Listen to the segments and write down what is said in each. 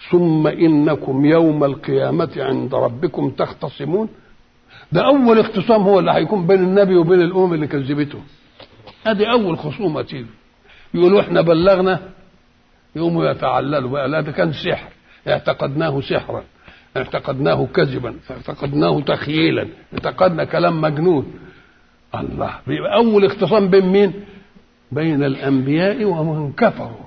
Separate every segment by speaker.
Speaker 1: ثم انكم يوم القيامه عند ربكم تختصمون ده اول اختصام هو اللي هيكون بين النبي وبين الامم اللي كذبته ادي اول خصومه تيجي يقولوا احنا بلغنا يقوموا يتعللوا بقى لا ده كان سحر اعتقدناه سحرا اعتقدناه كذبا اعتقدناه تخييلا اعتقدنا كلام مجنون الله بيبقى اول اختصام بين مين بين الانبياء ومن كفروا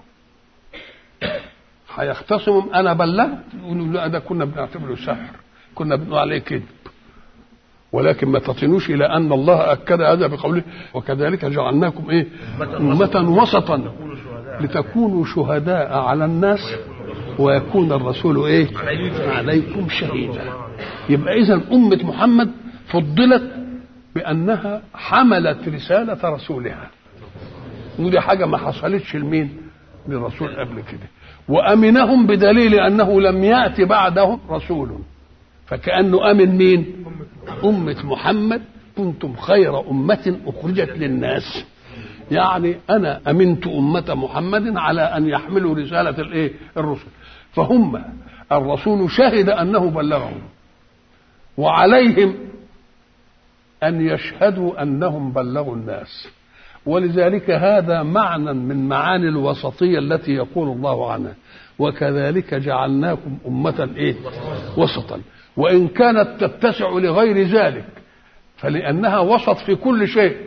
Speaker 1: هيختصموا انا بلغت يقولوا لا ده كنا بنعتبره سحر كنا بنقول عليه كذب ولكن ما تطنوش الى ان الله اكد هذا بقوله وكذلك جعلناكم ايه امه وسطا لتكونوا شهداء على الناس ويكون الرسول ايه عليكم شهيدا يبقى اذا امه محمد فضلت بانها حملت رساله رسولها ودي حاجه ما حصلتش لمين للرسول قبل كده وامنهم بدليل انه لم يات بعدهم رسول فكانه امن مين امه محمد كنتم خير امه اخرجت للناس يعني انا امنت امه محمد على ان يحملوا رساله الايه الرسل فهم الرسول شهد انه بلغهم وعليهم ان يشهدوا انهم بلغوا الناس ولذلك هذا معنى من معاني الوسطيه التي يقول الله عنها وكذلك جعلناكم امه ايه وسطا وان كانت تتسع لغير ذلك فلانها وسط في كل شيء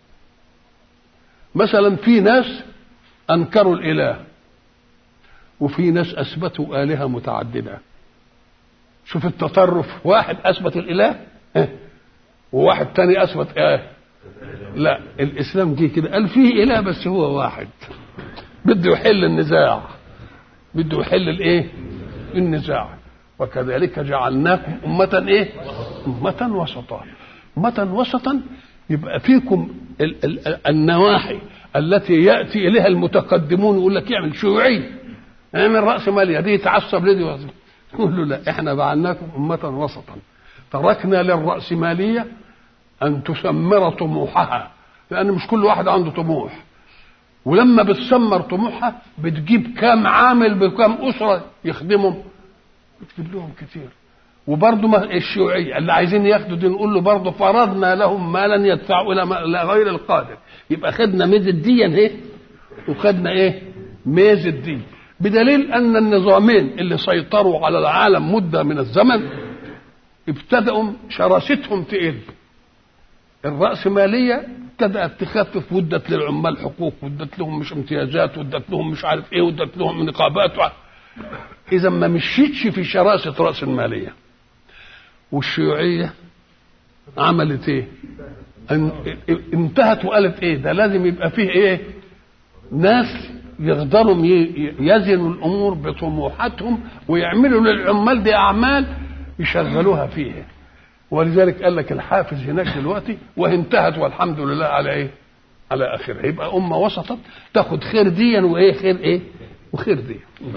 Speaker 1: مثلا في ناس انكروا الاله وفي ناس اثبتوا الهه متعدده شوف التطرف واحد اثبت الاله وواحد تاني اثبت ايه لا الاسلام جه كده قال فيه اله بس هو واحد بده يحل النزاع بده يحل الايه النزاع وكذلك جعلناكم أمة إيه؟ أمة وسطا أمة وسطا يبقى فيكم ال- ال- النواحي التي يأتي إليها المتقدمون يقول لك يعمل شيوعي اعمل رأس مالية دي يتعصب لدي وزن. يقول له لا احنا جعلناكم أمة وسطا تركنا للرأسمالية أن تسمر طموحها لأن مش كل واحد عنده طموح ولما بتسمر طموحها بتجيب كام عامل بكام أسرة يخدمهم بتجيب لهم كتير وبرضه ما الشيوعية اللي عايزين ياخدوا دي نقول له برضه فرضنا لهم مالا يدفعوا إلى ما- إلى غير القادر يبقى خدنا ميزة دي ايه وخدنا ايه ميزة دي بدليل أن النظامين اللي سيطروا على العالم مدة من الزمن ابتدأوا شراستهم تقل الرأسمالية ابتدأت تخفف ودت للعمال حقوق ودت لهم مش امتيازات ودت لهم مش عارف ايه ودت لهم نقابات وع- اذا ما مشيتش في شراسة رأس المالية والشيوعية عملت ايه ان- انتهت وقالت ايه ده لازم يبقى فيه ايه ناس يقدروا ي- يزنوا الامور بطموحاتهم ويعملوا للعمال دي اعمال يشغلوها فيها ولذلك قال لك الحافز هناك دلوقتي وانتهت والحمد لله على ايه على اخرها يبقى امه وسطت تاخد خير ديا وايه خير ايه وخير دي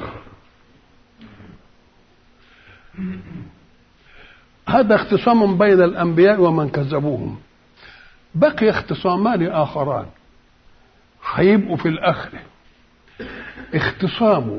Speaker 1: هذا اختصام بين الانبياء ومن كذبوهم بقي اختصامان اخران هيبقوا في الاخره اختصام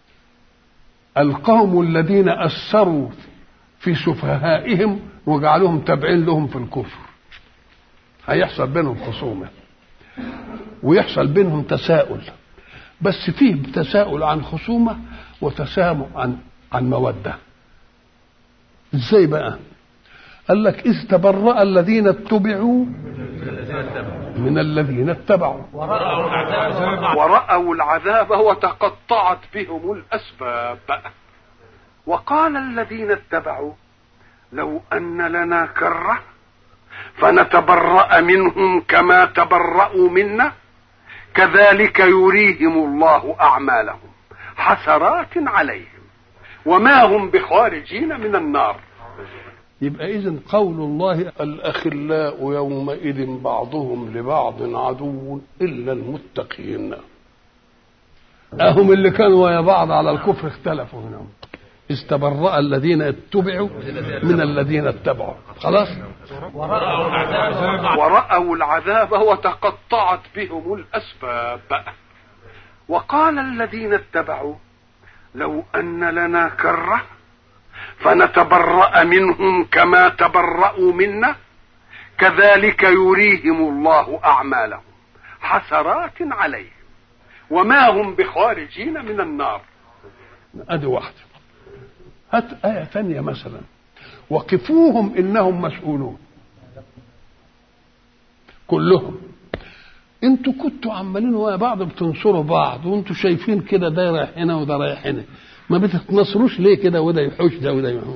Speaker 1: القوم الذين اثروا في سفهائهم وجعلوهم تابعين لهم في الكفر هيحصل بينهم خصومه ويحصل بينهم تساؤل بس فيه تساؤل عن خصومه وتسامح عن عن موده ازاي بقى قال لك اذ تبرأ الذين اتبعوا من الذين اتبعوا ورأوا العذاب وتقطعت بهم الأسباب وقال الذين اتبعوا لو أن لنا كرة فنتبرأ منهم كما تبرأوا منا كذلك يريهم الله أعمالهم حسرات عليهم وما هم بخارجين من النار يبقى إذن قول الله الأخلاء يومئذ بعضهم لبعض عدو إلا المتقين أهم اللي كانوا ويا بعض على الكفر اختلفوا منهم إذ تبرأ الذين اتبعوا من الذين اتبعوا خلاص ورأوا العذاب وتقطعت بهم الأسباب وقال الذين اتبعوا
Speaker 2: لو أن لنا كرة فنتبرأ منهم كما تبرأوا منا كذلك يريهم الله أعمالهم حسرات عليهم وما هم بخارجين من النار
Speaker 1: ادي واحده هات آية ثانية مثلا وقفوهم إنهم مسؤولون كلهم انتوا كنتوا عمالين ويا بعض بتنصروا بعض وانتوا شايفين كده ده رايح هنا وده رايح هنا ما بتتنصروش ليه كده وده يحوش ده وده يحوش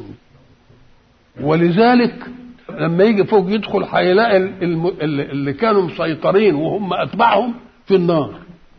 Speaker 1: ولذلك لما يجي فوق يدخل هيلاقي الم- اللي اللي كانوا مسيطرين وهم اتباعهم في النار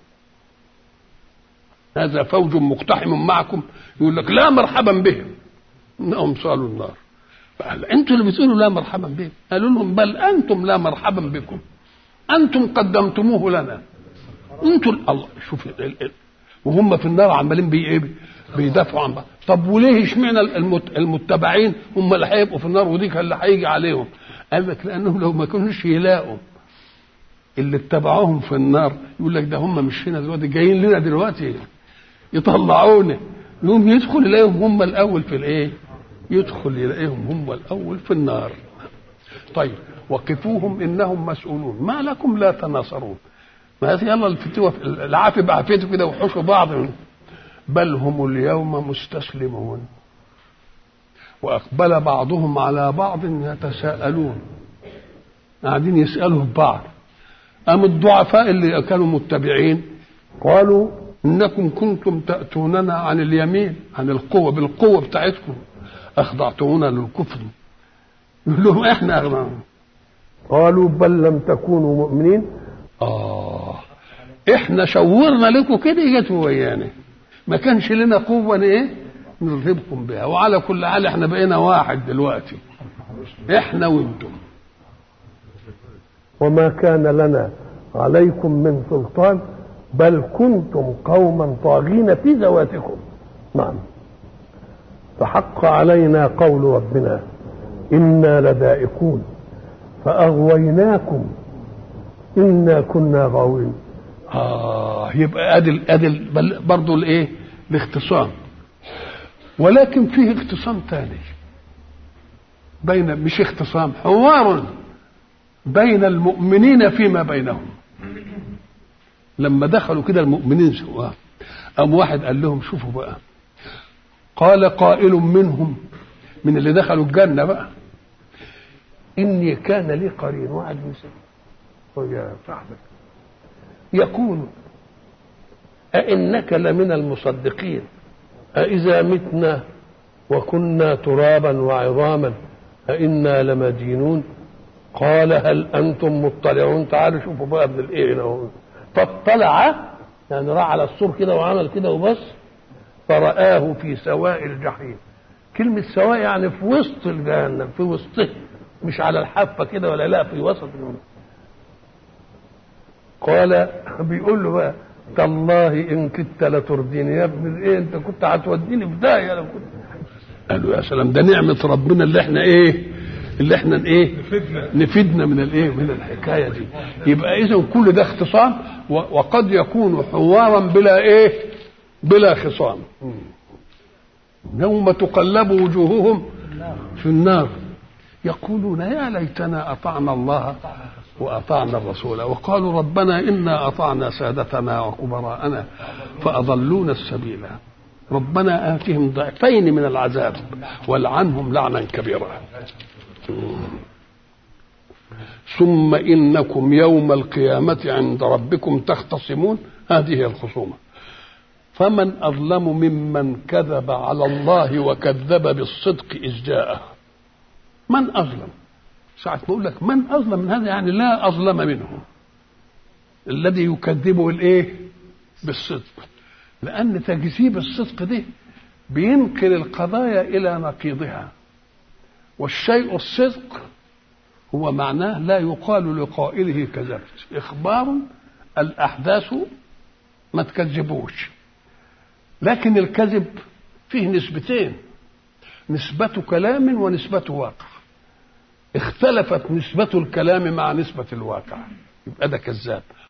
Speaker 1: هذا فوج مقتحم معكم يقول لك لا مرحبا بهم انهم صالوا النار فقال انتوا اللي بتقولوا لا مرحبا بهم قالوا لهم بل انتم لا مرحبا بكم انتم قدمتموه لنا انتوا ال- الله شوف ال- ال- وهم في النار عمالين بي ايه بيدافعوا عن بعض طب وليه اشمعنى المت- المتبعين هم اللي هيبقوا في النار وديك اللي هيجي عليهم قال لك لانهم لو ما كانوش يلاقوا اللي اتبعوهم في النار يقول لك ده هم مش هنا دلوقتي جايين لنا دلوقتي يطلعونا يقوم يدخل يلاقيهم هم الاول في الايه يدخل يلاقيهم هم الاول في النار طيب وقفوهم انهم مسؤولون ما لكم لا تناصرون ما هذه يلا الفتوة العافية بعافيته كده وحشوا بعض بل هم اليوم مستسلمون واقبل بعضهم على بعض يتساءلون قاعدين يسالوا بعض أم الضعفاء اللي كانوا متبعين قالوا إنكم كنتم تأتوننا عن اليمين عن القوة بالقوة بتاعتكم أخضعتمونا للكفر يقول لهم إحنا أغناهم
Speaker 3: قالوا بل لم تكونوا مؤمنين
Speaker 1: آه إحنا شورنا لكم كده جاتوا ويانا ما كانش لنا قوة إيه نرهبكم بها وعلى كل حال إحنا بقينا واحد دلوقتي إحنا وأنتم
Speaker 3: وما كان لنا عليكم من سلطان بل كنتم قوما طاغين في ذواتكم نعم فحق علينا قول ربنا انا لذائقون فاغويناكم انا كنا غاوين
Speaker 1: آه يبقى أدي أدي برضه الإيه؟ الاختصام ولكن فيه اختصام ثاني بين مش اختصام حوار بين المؤمنين فيما بينهم لما دخلوا كده المؤمنين سوا قام واحد قال لهم شوفوا بقى قال قائل منهم من اللي دخلوا الجنة بقى إني كان لي قرين واحد يسأل يا صاحبك يقول أئنك لمن المصدقين أإذا متنا وكنا ترابا وعظاما أئنا لمدينون قال هل أنتم مطلعون تعالوا شوفوا بقى ابن الإيه هنا اهو. فاطلع يعني راح على السور كده وعمل كده وبص فرآه في سواء الجحيم كلمة سواء يعني في وسط الجهنم في وسطه مش على الحافة كده ولا لا في وسط الجهنم قال بيقول له بقى تالله ان كدت لترديني يا ابن ايه انت كنت هتوديني في داهيه لو كنت قال له يا سلام ده نعمه ربنا اللي احنا ايه اللي احنا ايه نفدنا نفدنا من الايه من الحكايه دي يبقى اذا كل ده اختصام و- وقد يكون حوارا بلا ايه بلا خصام يوم تقلب وجوههم في النار يقولون يا ليتنا اطعنا الله واطعنا الرسول وقالوا ربنا انا اطعنا سادتنا وكبراءنا فاضلونا السبيل ربنا اتهم ضعفين من العذاب والعنهم لعنا كبيرا ثم انكم يوم القيامه عند ربكم تختصمون هذه هي الخصومه فمن اظلم ممن كذب على الله وكذب بالصدق اذ جاءه من اظلم ساعة ما اقول لك من اظلم من هذا يعني لا اظلم منه الذي يكذبه الايه بالصدق لان تكذيب الصدق ده بينقل القضايا الى نقيضها والشيء الصدق هو معناه لا يقال لقائله كذبت اخبار الاحداث ما تكذبوش لكن الكذب فيه نسبتين نسبة كلام ونسبة واقع اختلفت نسبة الكلام مع نسبة الواقع يبقى ده كذاب